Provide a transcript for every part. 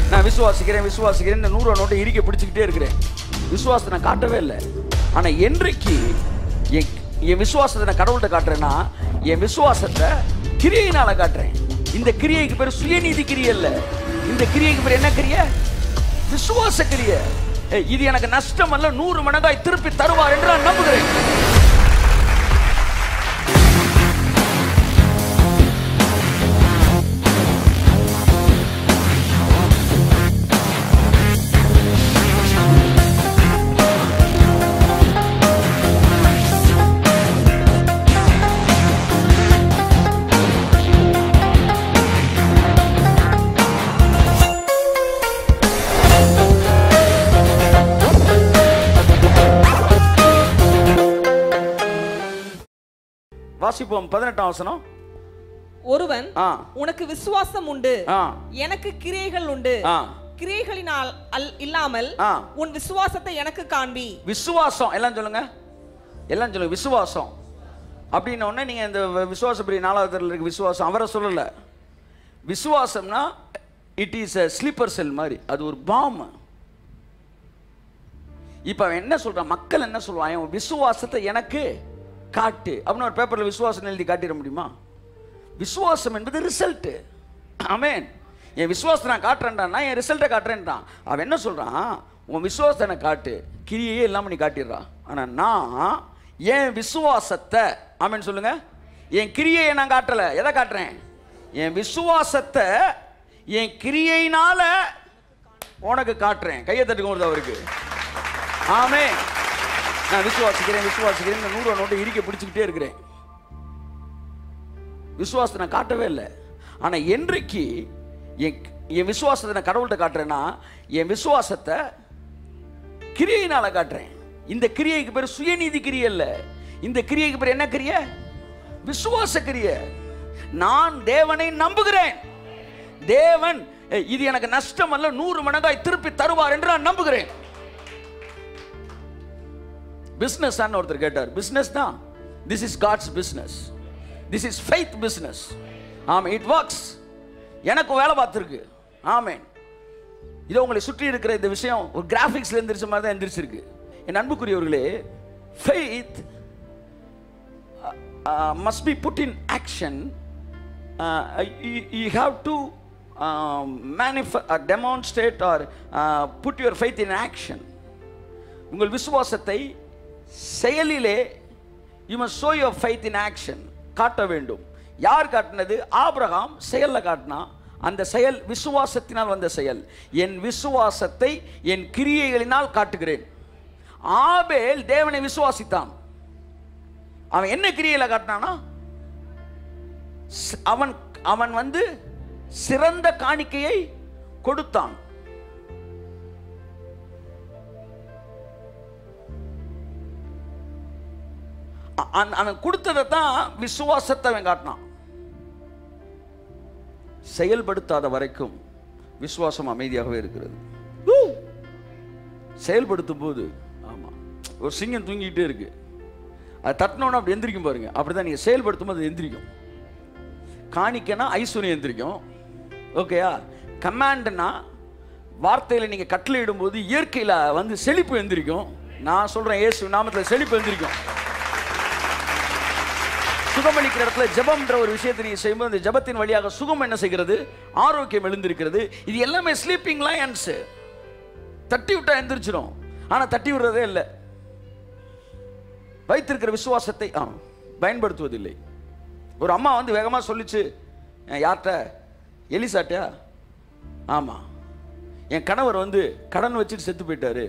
நான் விசுவாசிக்கிறேன் விசுவாசிக்கிறேன் இந்த நூறு நோட்டை இறுக்கி பிடிச்சிக்கிட்டே இருக்கிறேன் விசுவாசத்தை நான் காட்டவே இல்லை ஆனா என்றைக்கு என் என் விசுவாசத்தை நான் கடவுள்கிட்ட காட்டுறேன்னா என் விசுவாசத்தை கிரியையினால காட்டுறேன் இந்த கிரியைக்கு பேர் சுயநீதி கிரியை இல்ல இந்த கிரியைக்கு பேர் என்ன கிரியை விசுவாச கிரியை ஏய், இது எனக்கு நஷ்டம் அல்ல நூறு மடங்காய் திருப்பி தருவார் என்று நான் நம்புகிறேன் வாசிப்போம் பதினெட்டாம் வசனம் ஒருவன் ஆ உனக்கு விசுவாசம் உண்டு ஆ எனக்கு கிரியைகள் உண்டு ஆ கிரியைகளினால் அல் இல்லாமல் ஆ. உன் விசுவாசத்தை எனக்கு காண்பி விசுவாசம் எல்லாம் சொல்லுங்க எல்லாம் சொல்லுங்க விசுவாசம் அப்படின்ன உடனே நீங்க இந்த வ- விசுவாச பிரி நாலாவது தரல இருக்கு விசுவாசம் அவரை சொல்லல விசுவாசம்னா it is a sleeper cell மாதிரி அது ஒரு பாம் இப்போ அவன் என்ன சொல்றான் மக்கள் என்ன சொல்லுவான் உன் விசுவாசத்தை எனக்கு காட்டு அப்படின்னு ஒரு பேப்பர்ல விசுவாசம் எழுதி காட்டிட முடியுமா விசுவாசம் என்பது ரிசல்ட் ஆமென் என் விசுவாசத்தை நான் காட்டுறேன்டான்னா என் ரிசல்ட்டை காட்டுறேன்டான் அவன் என்ன சொல்றான் உன் விசுவாசத்தை எனக்கு காட்டு கிரியையே இல்லாம நீ காட்டிடுறான் ஆனா நான் என் விசுவாசத்தை ஆமென் சொல்லுங்க என் கிரியையை நான் காட்டல எதை காட்டுறேன் என் விசுவாசத்தை என் கிரியையினால உனக்கு காட்டுறேன் கையை தட்டுங்க அவருக்கு ஆமே நான் விசுவாசிக்கிறேன் விசுவாசிக்கிறேன் இந்த நூறு நோட்டை இறுக்கி பிடிச்சிக்கிட்டே இருக்கிறேன் விசுவாசத்தை நான் காட்டவே இல்லை ஆனா என்றைக்கு என் என் விசுவாசத்தை நான் கடவுள்கிட்ட காட்டுறேன்னா என் விசுவாசத்தை கிரியையினால காட்டுறேன் இந்த கிரியைக்கு பேர் சுயநீதி கிரியை இல்ல இந்த கிரியைக்கு பேர் என்ன கிரியை விசுவாச கிரியை நான் தேவனை நம்புகிறேன் தேவன் "ஏய், இது எனக்கு நஷ்டம் அல்ல நூறு மடங்காய் திருப்பி தருவார் என்று நான் நம்புகிறேன் பிஸ்னஸ் ஒருத்தர் கேட்டார் பிஸ்னஸ் தான் this is God's business this is faith business ஆமாம் இட் ஒர்க்ஸ் எனக்கும் வேலை பார்த்துருக்கு ஆமேன் இதோ உங்களை சுற்றி இருக்கிற இந்த விஷயம் ஒரு கிராஃபிக்ஸ்ல எந்திரிச்ச மாதிரி தான் எந்திரிச்சிருக்கு என் அன்புக்குரியவர்களே faith must be put in action you have to மேனிஃப demonstrate or put your faith in action உங்கள் விசுவாசத்தை செயலிலே you must show your faith in action காட்ட வேண்டும் யார் காட்டினது ஆபிரகாம் செயல்ல காட்டினா அந்த செயல் விசுவாசத்தினால் வந்த செயல் என் விசுவாசத்தை என் கிரியைகளினால் காட்டுகிறேன் ஆபேல் தேவனை விசுவாசித்தான் அவன் என்ன கிரியையில காட்டினானா ஸ்- அவன் அவன் வந்து சிறந்த காணிக்கையை கொடுத்தான் அ- அந்த- அவன் கொடுத்ததை தான் விசுவாசத்தை அவன் காட்டினான் செயல்படுத்தாத வரைக்கும் விசுவாசம் அமைதியாகவே இருக்கிறது ஊ! செயல்படுத்தும் போது ஆமா ஒரு சிங்கம் தூங்கிட்டே இருக்கு அது தட்டினோன்னு அப்படி எந்திரிக்கும் பாருங்க அப்படிதான் நீங்க செயல்படுத்தும் போது அது எந்திரிக்கும் காணிக்கனா ஐஸ்வர்யம் எந்திரிக்கும் ஓகேயா கமாண்ட்னா வார்த்தையில நீங்க கட்டளையிடும் போது இயற்கையில வந்து செழிப்பு எந்திரிக்கும் நான் சொல்றேன் இயேசு நாமத்துல செழிப்பு எந்திரிக்கும் சுகமளிக்கிற இடத்துல ஜெபம்ன்ற ஒரு விஷயத்தை நீங்க செய்யும்போது அந்த ஜெபத்தின் வழியாக சுகம் என்ன செய்கிறது ஆரோக்கியம் எழுந்திருக்கிறது இது எல்லாமே ஸ்லீப்பிங் லயன்ஸ் தட்டி விட்டா எந்திரிச்சிடும் ஆனா தட்டி விடுறதே இல்லை வைத்திருக்கிற விசுவாசத்தை ஆ, பயன்படுத்துவதில்லை ஒரு அம்மா வந்து வேகமா சொல்லிச்சு "அஹ், யார்கிட்ட எலிசாட்டியா ஆமா என் கணவர் வந்து கடன் வச்சுட்டு செத்து போயிட்டாரு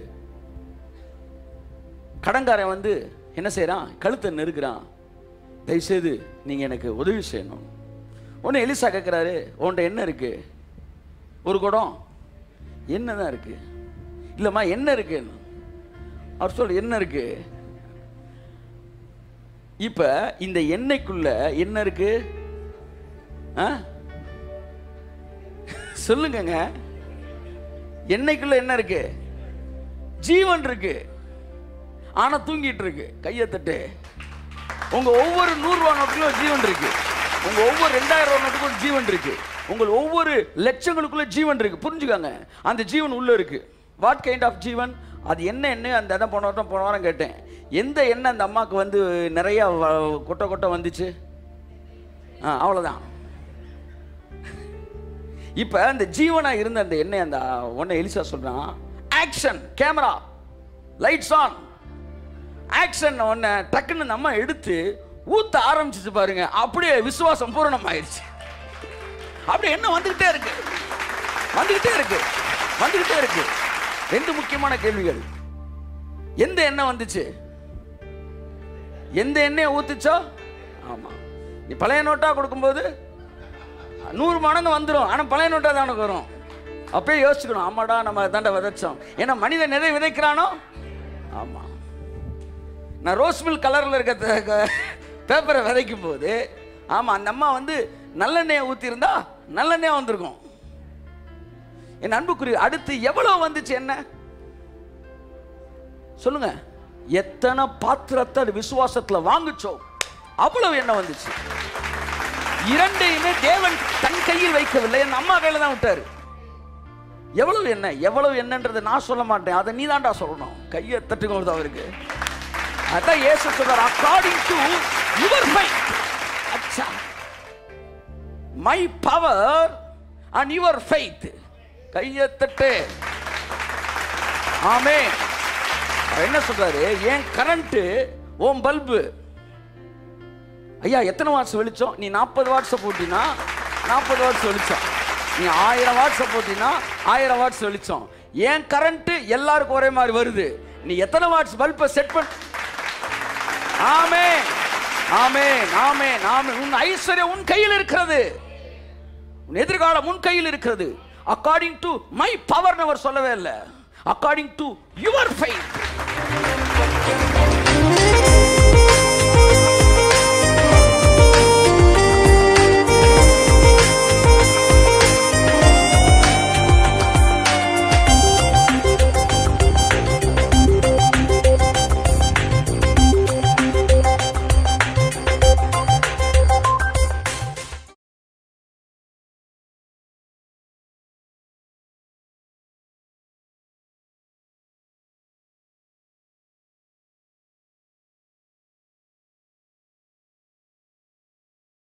கடன்காரன் வந்து என்ன செய்றான் கழுத்தை நெருக்கிறான் தயவுசெய்து நீங்க எனக்கு உதவி செய்யணும் உடனே எலிசா கேட்குறாரு உன்கிட்ட என்ன இருக்கு ஒரு குடம் என்ன தான் இருக்கு இல்லைம்மா என்ன இருக்கு அவர் சொல்ற என்ன இருக்கு இப்ப இந்த எண்ணெய்க்குள்ள என்ன இருக்கு ஆ? சொல்லுங்கங்க எண்ணெய்க்குள்ள என்ன இருக்கு ஜீவன் இருக்கு ஆனா தூங்கிட்டு இருக்கு கையை தட்டு உங்க ஒவ்வொரு நூறு ரூபா நோட்டுக்கும் ஒரு ஜீவன் இருக்கு உங்க ஒவ்வொரு ரெண்டாயிரம் ரூபா நோட்டுக்கும் ஒரு ஜீவன் இருக்கு உங்கள் ஒவ்வொரு லட்சங்களுக்குள்ள ஜீவன் இருக்கு புரிஞ்சுக்கோங்க அந்த ஜீவன் உள்ள இருக்கு வாட் கைண்ட் ஆஃப் ஜீவன் அது என்ன எண்ணெய் அந்த இடம் போன வாரம் போன வாரம் கேட்டேன் எந்த எண்ணெய் அந்த அம்மாவுக்கு வந்து நிறைய வ- கொட்டை கொட்டை வந்துச்சு ஆ அவ்வளோதான் இப்போ அந்த ஜீவனா இருந்த அந்த எண்ணெய் அந்த ஒன்றை எலிசா சொல்றான் action camera lights on action ஒன்றை டக்குன்னு நம்ம எடுத்து ஊத்த ஆரம்பிச்சிச்சு பாருங்க அப்படியே விசுவாசம் பூரணம் ஆயிடுச்சு அப்படியே என்ன வந்துகிட்டே இருக்கு வந்துகிட்டே இருக்கு வந்துகிட்டே இருக்கு ரெண்டு முக்கியமான கேள்விகள் எந்த எண்ணெய் வந்துச்சு எந்த எண்ணெயை ஊத்துச்சோ ஆமா நீ பழைய நோட்டா கொடுக்கும்போது நூறு மடங்கு வந்துடும் ஆனால் பழைய நோட்டாக தான் உனக்கு வரும் அப்பயே யோசிச்சுக்கணும் ஆமாடா நம்ம தாண்ட விதைச்சோம் ஏன்னா மனிதன் எதை விதைக்கிறானோ ஆமாம் நான் ரோஸ் மில்க் கலரில் இருக்க பேப்பரை விதைக்கும் போது ஆமாம் அந்த அம்மா வந்து நல்லெண்ணெயை ஊற்றிருந்தா நல்லெண்ணெய் வந்திருக்கும் என் அன்புக்குரிய அடுத்து எவ்வளோ வந்துச்சு என்ன சொல்லுங்க எத்தனை பாத்திரத்தை அது விசுவாசத்துல வாங்குச்சோ அவ்வளவு என்ன வந்துச்சு இரண்டையுமே தேவன் தன் கையில் வைக்கவில்லை என் அம்மா கையில தான் விட்டாரு எவ்வளவு என்ன எவ்வளவு என்னன்றதை நான் சொல்ல மாட்டேன் அதை நீ தான்டா சொல்லணும் கையை தட்டுங்க அவருக்கு அதான் இயேசு சொல்றார் அக்கார்டிங் டு யுவர் ஃபைட் அச்சா my power and your faith கையை தட்டு ஆமே அவர் என்ன சொல்றாரு ஏன் கரண்ட்டு ஓம் பல்பு ஐயா எத்தனை வாட்ஸ் வெளிச்சம் நீ நாற்பது வாட்ஸை போட்டினா நாற்பது வாட்ஸ் வெளிச்சம் நீ ஆயிரம் வாட்ஸை போட்டினா ஆயிரம் வாட்ஸ் வெளிச்சம் ஏன் கரண்ட்டு எல்லாருக்கும் ஒரே மாதிரி வருது நீ எத்தனை வாட்ஸ் பல்பை செட் பண்ண ஆமே ஆமே ஆமே ஆமே உன் ஐஸ்வர்யம் உன் கையில் இருக்கிறது உன் எதிர்காலம் உன் கையில் இருக்கிறது அக்கார்டிங் டு மை பவர் அவர் சொல்லவே இல்லை அக்கார்டிங் டு யுவர் ஃபைத்